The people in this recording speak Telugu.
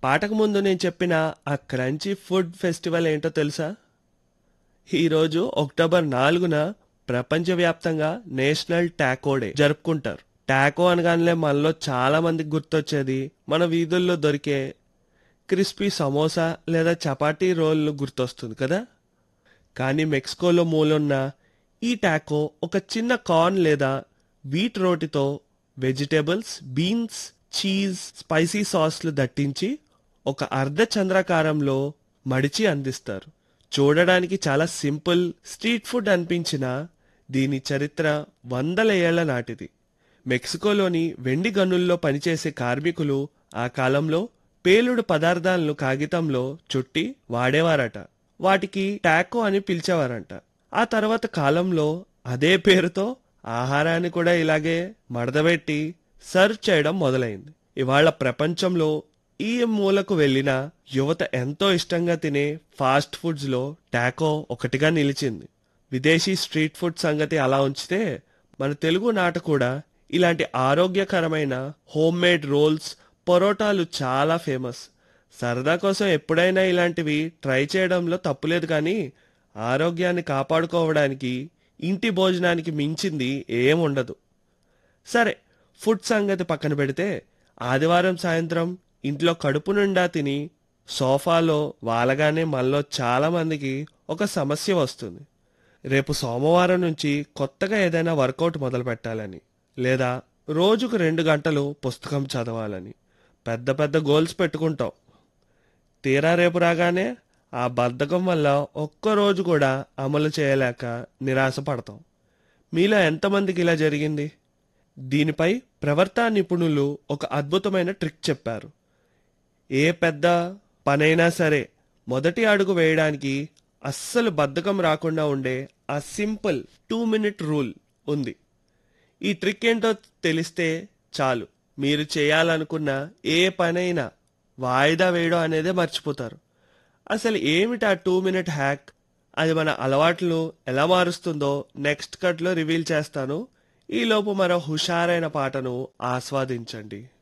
పాటకు ముందు నేను చెప్పిన ఆ క్రంచీ ఫుడ్ ఫెస్టివల్ ఏంటో తెలుసా ఈరోజు అక్టోబర్ నాలుగున ప్రపంచవ్యాప్తంగా నేషనల్ టాకో డే జరుపుకుంటారు టాకో అనగానే మనలో చాలా మందికి గుర్తొచ్చేది మన వీధుల్లో దొరికే క్రిస్పీ సమోసా లేదా చపాతీ రోల్ గుర్తొస్తుంది కదా కానీ మెక్సికోలో మూలున్న ఈ టాకో ఒక చిన్న కార్న్ లేదా వీట్ రోటితో వెజిటేబుల్స్ బీన్స్ చీజ్ స్పైసీ సాస్లు దట్టించి ఒక అర్ధ చంద్రాకారంలో మడిచి అందిస్తారు చూడడానికి చాలా సింపుల్ స్ట్రీట్ ఫుడ్ అనిపించిన దీని చరిత్ర వందల ఏళ్ల నాటిది మెక్సికోలోని వెండి గనుల్లో పనిచేసే కార్మికులు ఆ కాలంలో పేలుడు పదార్థాలను కాగితంలో చుట్టి వాడేవారట వాటికి టాకో అని పిలిచేవారంట ఆ తర్వాత కాలంలో అదే పేరుతో ఆహారాన్ని కూడా ఇలాగే మడతబెట్టి సర్వ్ చేయడం మొదలైంది ఇవాళ ప్రపంచంలో ఈ మూలకు వెళ్ళిన యువత ఎంతో ఇష్టంగా తినే ఫాస్ట్ ఫుడ్స్ లో టాకో ఒకటిగా నిలిచింది విదేశీ స్ట్రీట్ ఫుడ్ సంగతి అలా ఉంచితే మన తెలుగు నాట కూడా ఇలాంటి ఆరోగ్యకరమైన హోమ్ మేడ్ రోల్స్ పరోటాలు చాలా ఫేమస్ సరదా కోసం ఎప్పుడైనా ఇలాంటివి ట్రై చేయడంలో తప్పులేదు కానీ ఆరోగ్యాన్ని కాపాడుకోవడానికి ఇంటి భోజనానికి మించింది ఏం ఉండదు సరే ఫుడ్ సంగతి పక్కన పెడితే ఆదివారం సాయంత్రం ఇంట్లో కడుపు నిండా తిని సోఫాలో వాలగానే మనలో చాలా మందికి ఒక సమస్య వస్తుంది రేపు సోమవారం నుంచి కొత్తగా ఏదైనా వర్కౌట్ మొదలు పెట్టాలని లేదా రోజుకు రెండు గంటలు పుస్తకం చదవాలని పెద్ద పెద్ద గోల్స్ పెట్టుకుంటాం తీరా రేపు రాగానే ఆ బద్ధకం వల్ల ఒక్క రోజు కూడా అమలు చేయలేక నిరాశపడతాం మీలో ఎంతమందికి ఇలా జరిగింది దీనిపై ప్రవర్తా నిపుణులు ఒక అద్భుతమైన ట్రిక్ చెప్పారు ఏ పెద్ద పనైనా సరే మొదటి అడుగు వేయడానికి అస్సలు బద్ధకం రాకుండా ఉండే ఆ సింపుల్ టూ మినిట్ రూల్ ఉంది ఈ ట్రిక్ ఏంటో తెలిస్తే చాలు మీరు చేయాలనుకున్న ఏ పనైనా వాయిదా వేయడం అనేదే మర్చిపోతారు అసలు ఏమిటి ఆ టూ మినిట్ హ్యాక్ అది మన అలవాట్లు ఎలా మారుస్తుందో నెక్స్ట్ కట్లో రివీల్ చేస్తాను ఈలోపు మరో హుషారైన పాటను ఆస్వాదించండి